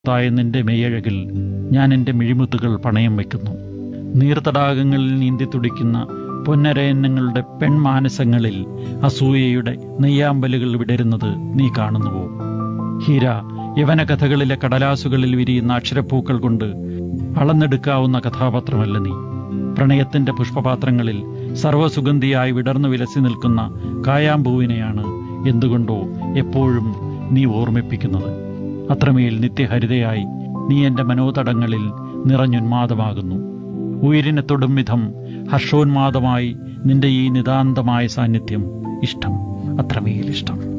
തായ നിന്റെ മെയ്യഴകിൽ ഞാൻ എൻ്റെ മിഴിമുത്തുകൾ പണയം വയ്ക്കുന്നു നീർത്തടാകങ്ങളിൽ നീന്തി തുടിക്കുന്ന പൊന്നരയന്നങ്ങളുടെ പെൺമാനസങ്ങളിൽ അസൂയയുടെ നെയ്യാമ്പലുകൾ വിടരുന്നത് നീ കാണുന്നുവോ ഹീര യവന കഥകളിലെ കടലാസുകളിൽ വിരിയുന്ന അക്ഷരപ്പൂക്കൾ കൊണ്ട് അളന്നെടുക്കാവുന്ന കഥാപാത്രമല്ല നീ പ്രണയത്തിന്റെ പുഷ്പപാത്രങ്ങളിൽ സർവസുഗന്ധിയായി വിടർന്നു വിലസി നിൽക്കുന്ന കായാമ്പൂവിനെയാണ് എന്തുകൊണ്ടോ എപ്പോഴും നീ ഓർമ്മിപ്പിക്കുന്നത് അത്രമേൽ നിത്യഹരിതയായി നീ എൻ്റെ മനോതടങ്ങളിൽ നിറഞ്ഞുന്മാദമാകുന്നു ഉയിരിനെ തൊടും വിധം ഹർഷോന്മാദമായി നിന്റെ ഈ നിതാന്തമായ സാന്നിധ്യം ഇഷ്ടം അത്രമേൽ ഇഷ്ടം